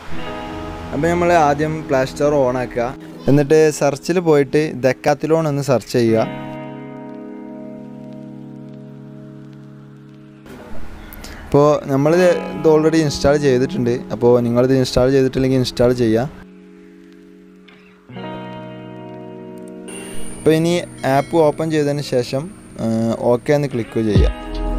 അപ്പോൾ നമ്മൾ ആദ്യം പ്ലേ സ്റ്റോർ ഓൺ ആക്കുക എന്നിട്ട് സെർച്ചിൽ പോയിട്ട് ദക്കാത്തിലോൺ എന്ന് സെർച്ച് ചെയ്യുക അപ്പോൾ നമ്മൾ ഇത് ഓൾറെഡി ഇൻസ്റ്റാൾ ചെയ്തിട്ടുണ്ട് അപ്പോൾ നിങ്ങളിത് ഇൻസ്റ്റാൾ ചെയ്തിട്ടില്ലെങ്കിൽ ഇൻസ്റ്റാൾ ചെയ്യുക അപ്പോൾ ഇനി ആപ്പ് ഓപ്പൺ ചെയ്തതിന് ശേഷം ഓക്കെ എന്ന് ക്ലിക്ക് ചെയ്യുക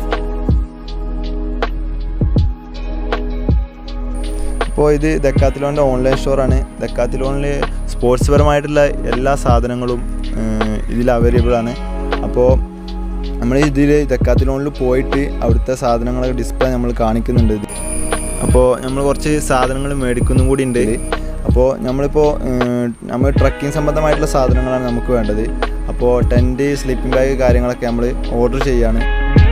അപ്പോൾ ഇത് ദക്കാത്തിലോണിൻ്റെ ഓൺലൈൻ സ്റ്റോറാണ് ദക്കാത്തിലോണിൽ സ്പോർട്സ് പരമായിട്ടുള്ള എല്ലാ സാധനങ്ങളും ഇതിൽ അവൈലബിൾ ആണ് അപ്പോൾ നമ്മൾ ഇതിൽ ദക്കാത്തിലോണിൽ പോയിട്ട് അവിടുത്തെ സാധനങ്ങളൊക്കെ ഡിസ്പ്ലേ നമ്മൾ കാണിക്കുന്നുണ്ട് ഇത് അപ്പോൾ നമ്മൾ കുറച്ച് സാധനങ്ങൾ മേടിക്കുന്നതും കൂടി ഉണ്ട് അപ്പോൾ നമ്മളിപ്പോൾ നമ്മൾ ട്രക്കിംഗ് സംബന്ധമായിട്ടുള്ള സാധനങ്ങളാണ് നമുക്ക് വേണ്ടത് അപ്പോൾ ടെൻറ്റ് സ്ലീപ്പിംഗ് ബാഗ് കാര്യങ്ങളൊക്കെ നമ്മൾ ഓർഡർ ചെയ്യാണ്